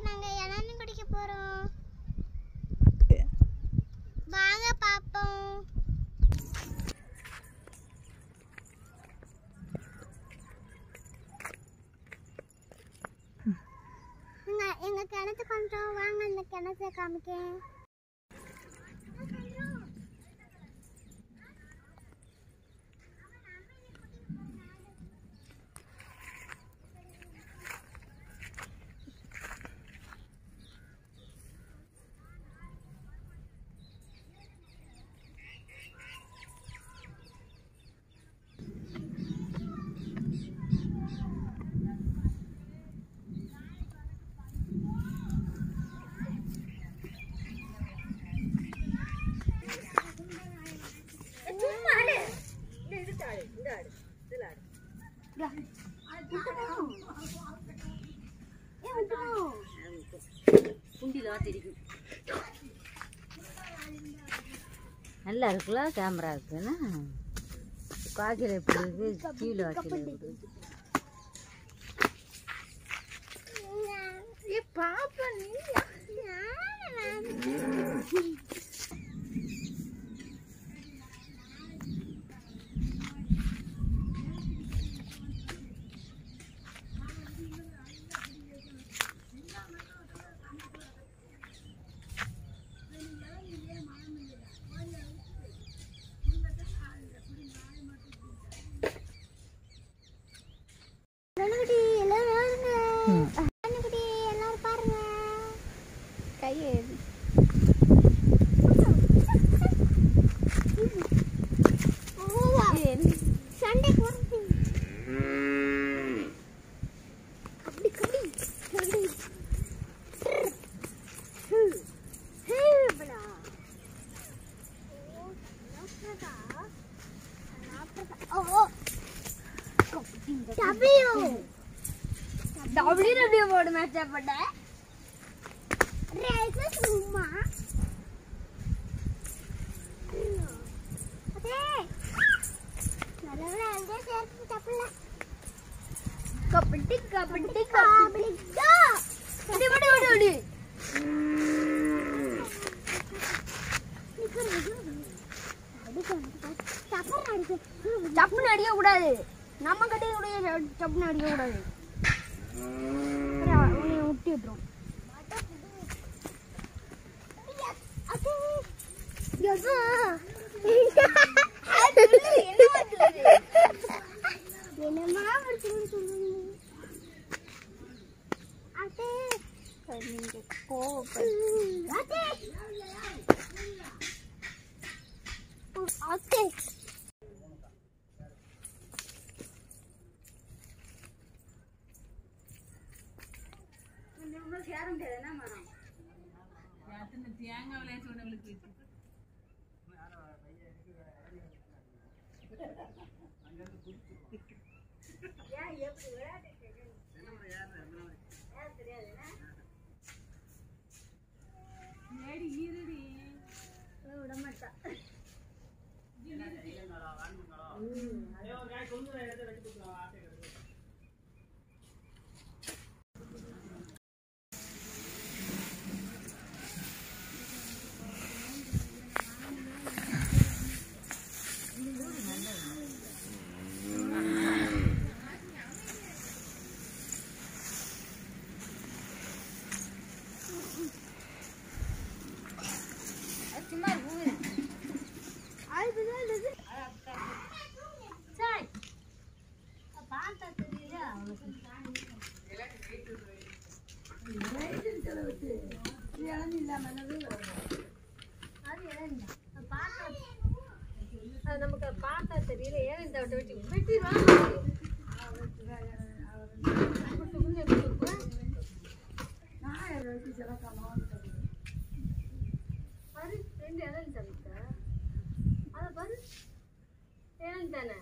இன்னைக்கு நாங்க இளநீர் குடிக்க போறோம் வாங்க பாப்போம் எங்க எங்க கிணத்து கொஞ்சம் வாங்க இந்த கிணத்தை காமிக்க நல்லா இருக்குல்ல கேமரா இருக்குன்னா காய்ச்சல் எப்படி இருக்கு டிவியில் வாய்ச்சல் எப்படி இருக்கு பாப்பா நீ கண்ணுக்குட்டி எல்லாரும் வாருங்க கண்ணுக்குட்டி எல்லாரும் பாருங்க கையை சண்டை போடுறது கபடி கபடி கபடி ஹேபடா ஓ W W W board match ஆப்பட்ட ரேசஸ் உமா அதே நல்லவள அங்கே சேர்த்து தப்பல கபடி கபடி கபடி கோ ஓடி ஓடி ஓடி ஓடி சப்புன்னு அடிக்க கூடாது நம்ம கட்டிய கூட சப்புன்னு அடிக்க கூடாது உன்னை விட்டு விட்டுரும் என்னமா வருதுன்னு சொல்லுங்க அத்தே நீங்க கோவப்படு அத்தே அத்தே நமக்கு பார்த்தா தெரியல ஏன் இந்த வெட்டி வெட்டிடுவா பாரு ரெண்டு இடம் தவிர்த்த அதை பாரு இடம் தானே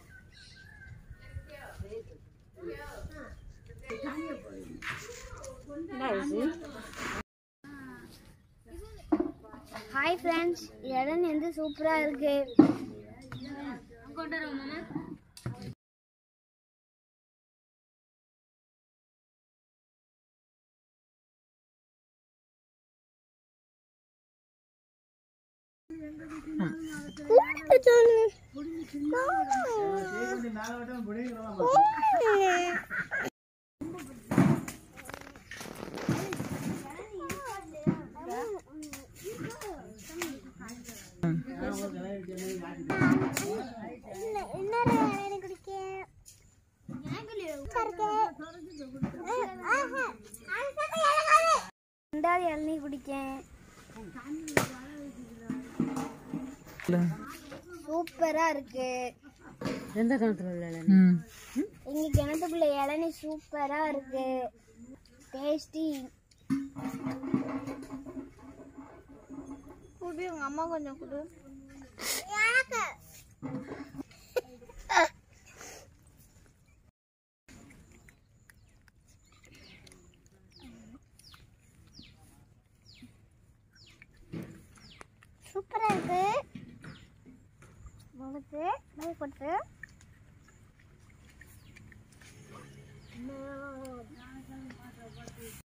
ஹாய் ஃப்ரெண்ட்ஸ் இடம் வந்து சூப்பராக இருக்கு கொண்டு வரோம் இன்னொரு இளநீ குடிக்க ரெண்டாவது இளநீ குடிக்கேன் சூப்பரா இருக்கு எந்த காலத்தில் உள்ள இளநீ? ம் எங்க கிணத்துக்குள்ள இளநீ சூப்பரா இருக்கு டேஸ்டி குடி உங்க அம்மா கொஞ்சம் குடு எனக்கு சூப்பரா இருக்கு உங்களுக்கு கொடுத்து